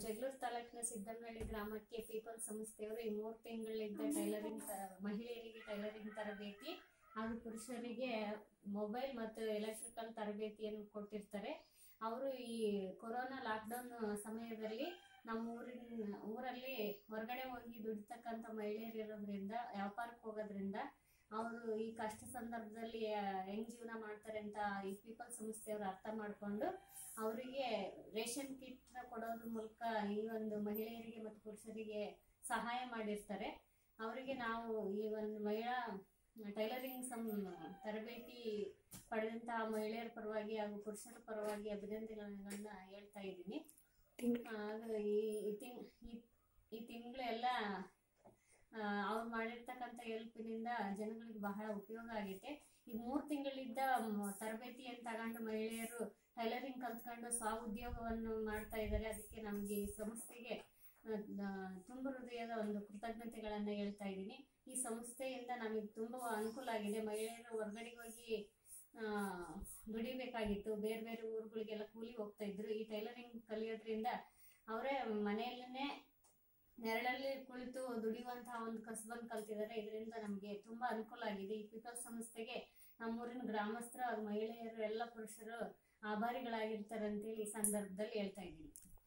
ಜಗಳೂರು ತಾಲೂಕಿನ ಸಿದ್ದನಹಳ್ಳಿ ಗ್ರಾಮಕ್ಕೆ ಪೀಪಲ್ ಸಂಸ್ಥೆಯವರು ಈ ಮೂರು ತಿಂಗಳಿಂದ ಟೈಲರಿಂಗ್ ಮಹಿಳೆಯರಿಗೆ ಟೈಲರಿಂಗ್ ತರಬೇತಿ ಹಾಗೂ ಪುರುಷರಿಗೆ ಮೊಬೈಲ್ ಮತ್ತು ಎಲೆಕ್ಟ್ರಿಕಲ್ ತರಬೇತಿಯನ್ನು ಕೊಟ್ಟಿರ್ತಾರೆ ಅವರು ಈ ಕೊರೋನಾ ಲಾಕ್ಡೌನ್ ಸಮಯದಲ್ಲಿ ನಮ್ಮ ಊರಿನ ಊರಲ್ಲಿ ಹೊರಗಡೆ ಹೋಗಿ ದುಡಿತಕ್ಕಂಥ ಮಹಿಳೆಯರು ಇರೋದ್ರಿಂದ ವ್ಯಾಪಾರಕ್ಕೆ ಹೋಗೋದ್ರಿಂದ ಅವರು ಈ ಕಷ್ಟ ಸಂದರ್ಭದಲ್ಲಿ ಆ, ಹೆಂಗ್ ಜೀವನ ಮಾಡ್ತಾರೆ ಅಂತ ಈ ಪೀಪಲ್ ಸಂಸ್ಥೆಯವರು ಅರ್ಥ ಮಾಡ್ಕೊಂಡು ಅವರಿಗೆ ರೇಷನ್ ಕಿಟ್ ಕೊಡೋದ್ರ ಮೂಲಕ ಈ ಒಂದು ಮಹಿಳೆಯರಿಗೆ ಮತ್ತು ಪುರುಷರಿಗೆ ಸಹಾಯ ಮಾಡಿರ್ತಾರೆ ಅವರಿಗೆ ನಾವು ಈ ಒಂದು ಮಹಿಳಾ ಟೈಲರಿಂಗ್ ಸಂ ತರಬೇತಿ ಪಡೆದಂತಹ ಮಹಿಳೆಯರ ಪರವಾಗಿ ಹಾಗೂ ಪುರುಷರ ಪರವಾಗಿ ಅಭಿನಂದನೆಗಳನ್ನ ಹೇಳ್ತಾ ಇದ್ದೀನಿ ಹಾಗೂ ಈ ಈ ತಿಂಗ್ ಈ- ಈ ತಿಂಗಳೆಲ್ಲ ಅವ್ರು ಮಾಡಿರ್ತಕ್ಕಂಥ ಹೆಲ್ಪಿನಿಂದ ಜನಗಳಿಗೆ ಬಹಳ ಉಪಯೋಗ ಆಗೈತೆ ಈ ಮೂರು ತಿಂಗಳಿದ್ದ ಮ- ತರಬೇತಿಯನ್ನು ತಗೊಂಡು ಮಹಿಳೆಯರು ಟೈಲರಿಂಗ್ ಕಲ್ತ್ಕೊಂಡು ಸ್ವ ಉದ್ಯೋಗವನ್ನು ಮಾಡ್ತಾ ಇದ್ದಾರೆ ಅದಕ್ಕೆ ನಮಗೆ ಈ ಸಂಸ್ಥೆಗೆ ಆ, ಆ, ತುಂಬ ಹೃದಯದ ಒಂದು ಕೃತಜ್ಞತೆಗಳನ್ನ ಹೇಳ್ತಾ ಇದ್ದೀನಿ ಈ ಸಂಸ್ಥೆಯಿಂದ ನಮಗೆ ತುಂಬಾ ಅನುಕೂಲ ಆಗಿದೆ ಮಹಿಳೆಯರು ಹೊರಗಡೆಗೆ ಹೋಗಿ ಆ, ದುಡಿಬೇಕಾಗಿತ್ತು ಬೇರೆ ಬೇರೆ ಊರುಗಳಿಗೆಲ್ಲ ಕೂಲಿ ಹೋಗ್ತಾ ಇದ್ರು ಈ ಟೈಲರಿಂಗ್ ಕಲಿಯೋದ್ರಿಂದ ಅವರೇ ಮನೆಯಲ್ಲೇ ನೆರಳಲ್ಲಿ ಕುಳಿತು ದುಡಿಯುವಂತಹ ಒಂದು ಕಸಬನ್ನು ಕಲ್ತಿದ್ದಾರೆ ಇದರಿಂದ ನಮಗೆ ತುಂಬಾ ಅನುಕೂಲ ಆಗಿದೆ ಈ ಪೀಪಲ್ ಸಂಸ್ಥೆಗೆ ನಮ್ಮೂರಿನ ಗ್ರಾಮಸ್ಥರು ಹಾಗೂ ಮಹಿಳೆಯರು ಎಲ್ಲ ಪುರುಷರು ಆಭಾರಿಗಳಾಗಿರ್ತಾರೆ ಅಂತೇಳಿ ಈ ಸಂದರ್ಭದಲ್ಲಿ ಹೇಳ್ತಾ ಇದ್ದೀನಿ